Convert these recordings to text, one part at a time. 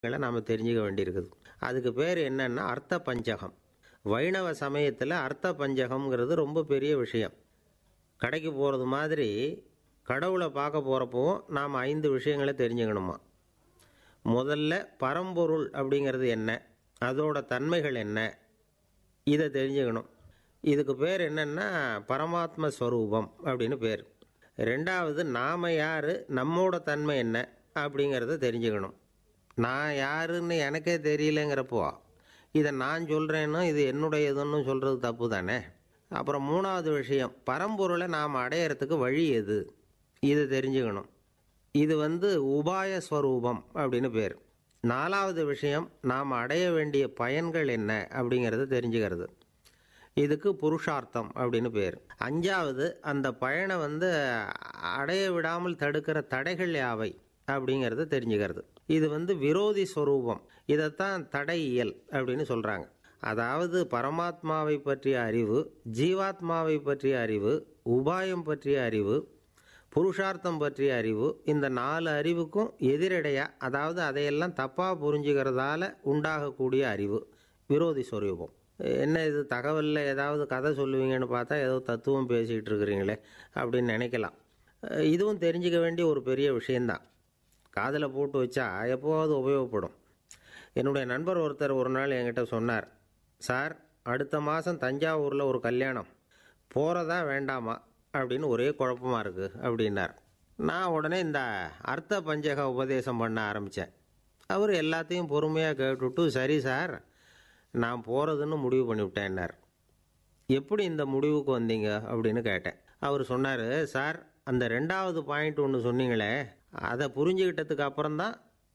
நாம் தெரிஞ்சுக்க வேண்டியிருக்குது அதுக்கு பேர் என்னன்னா அர்த்த பஞ்சகம் வைணவ சமயத்தில் அர்த்த பஞ்சகம்ங்கிறது ரொம்ப பெரிய விஷயம் கடைக்கு போகிறது மாதிரி கடவுளை பார்க்க போகிறப்பவும் நாம் ஐந்து விஷயங்களை தெரிஞ்சுக்கணுமா முதல்ல பரம்பொருள் அப்படிங்கிறது என்ன அதோட தன்மைகள் என்ன இதை தெரிஞ்சுக்கணும் இதுக்கு பேர் என்னன்னா பரமாத்ம ஸ்வரூபம் அப்படின்னு பேர் ரெண்டாவது நாம் யார் நம்மோட தன்மை என்ன அப்படிங்கிறத தெரிஞ்சுக்கணும் நான் யாருன்னு எனக்கே தெரியலங்கிறப்போ இதை நான் சொல்கிறேன்னு இது என்னுடையதுன்னு சொல்கிறது தப்பு தானே அப்புறம் மூணாவது விஷயம் பரம்பொருளை நாம் அடையிறதுக்கு வழி எது இதை தெரிஞ்சுக்கணும் இது வந்து உபாய ஸ்வரூபம் அப்படின்னு பேர் நாலாவது விஷயம் நாம் அடைய வேண்டிய பயன்கள் என்ன அப்படிங்கிறத தெரிஞ்சுக்கிறது இதுக்கு புருஷார்த்தம் அப்படின்னு பேர் அஞ்சாவது அந்த பயனை வந்து அடைய விடாமல் தடுக்கிற தடைகள் யாவை அப்படிங்கிறத தெரிஞ்சுக்கிறது இது வந்து விரோதி ஸ்வரூபம் இதைத்தான் தடையியல் அப்படின்னு சொல்கிறாங்க அதாவது பரமாத்மாவை பற்றிய அறிவு ஜீவாத்மாவை பற்றிய அறிவு உபாயம் பற்றிய அறிவு புருஷார்த்தம் பற்றிய அறிவு இந்த நாலு அறிவுக்கும் எதிரடையா அதாவது அதையெல்லாம் தப்பாக புரிஞ்சுக்கிறதால உண்டாகக்கூடிய அறிவு விரோதி ஸ்வரூபம் என்ன இது தகவலில் ஏதாவது கதை சொல்லுவீங்கன்னு பார்த்தா ஏதோ தத்துவம் பேசிகிட்டு இருக்கிறீங்களே அப்படின்னு நினைக்கலாம் அஹ் இதுவும் தெரிஞ்சுக்க வேண்டிய ஒரு பெரிய விஷயந்தான் காதில் போட்டு வச்சா எப்போவாவது உபயோகப்படும் என்னுடைய நண்பர் ஒருத்தர் ஒரு நாள் என்கிட்ட சொன்னார் சார் அடுத்த மாதம் தஞ்சாவூரில் ஒரு கல்யாணம் போகிறதா வேண்டாமா அப்படின்னு ஒரே குழப்பமா இருக்குது அப்படின்னார் நான் உடனே இந்த அர்த்த பஞ்சக உபதேசம் பண்ண ஆரம்பித்தேன் அவர் எல்லாத்தையும் பொறுமையாக கேட்டுவிட்டு சரி சார் நான் போகிறதுன்னு முடிவு பண்ணிவிட்டேன்னார் எப்படி இந்த முடிவுக்கு வந்தீங்க அப்படின்னு கேட்டேன் அவர் சொன்னார் சார் அந்த ரெண்டாவது பாயிண்ட் ஒன்று சொன்னீங்களே அதை புரிஞ்சுக்கிட்டதுக்கு அப்புறம்தான்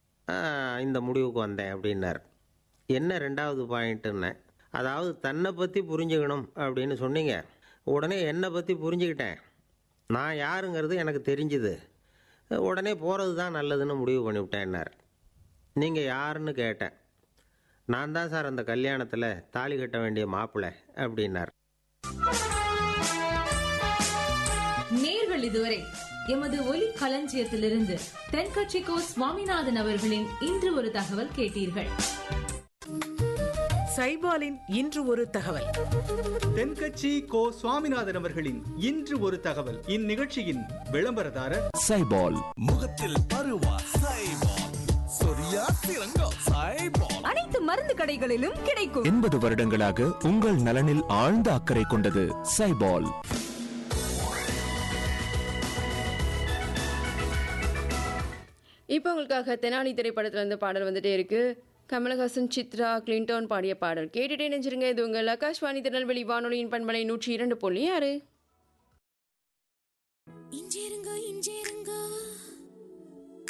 ஆஹ், இந்த முடிவுக்கு வந்தேன் அப்படின்னார் என்ன ரெண்டாவது பாயிண்ட்டுன்னு அதாவது தன்னை பற்றி புரிஞ்சுக்கணும் அப்படின்னு சொன்னீங்க உடனே என்னை பற்றி புரிஞ்சுக்கிட்டேன் நான் யாருங்கிறது எனக்கு தெரிஞ்சுது உடனே போகிறது தான் நல்லதுன்னு முடிவு பண்ணிவிட்டேன்னார் நீங்கள் யாருன்னு கேட்டேன் நான் தான் சார் அந்த கல்யாணத்தில் தாலி கட்ட வேண்டிய மாப்பிள்ளை அப்படின்னார் நேர்கள் இதுவரை எமது ஒலி களஞ்சியத்திலிருந்து தென்கட்சிக்கோ சுவாமிநாதன் அவர்களின் இன்று ஒரு தகவல் கேட்டீர்கள் சைபாலின் இன்று ஒரு தகவல் தென்கட்சி கோ சுவாமிநாதன் அவர்களின் இன்று ஒரு தகவல் இந்நிகழ்ச்சியின் விளம்பரதாரர் சைபால் முகத்தில் பருவா சைபால் சொரியா சிறங்கோ சைபால் அனைத்து மருந்து கடைகளிலும் கிடைக்கும் எண்பது வருடங்களாக உங்கள் நலனில் ஆழ்ந்த அக்கறை கொண்டது சைபால் இப்போ உங்களுக்காக தெனாலி திரைப்படத்துல இருந்து பாடல் வந்துட்டே இருக்கு கமலஹாசன் சித்ரா கிளின்டோன் பாடிய பாடல் கேட்டுட்டே நினைச்சிருங்க இது உங்கள் ஆகாஷ்வாணி திருநெல்வேலி வானொலியின் பண்பலை நூற்றி இரண்டு புள்ளி ஆறு இஞ்சேருங்க இஞ்சேருங்க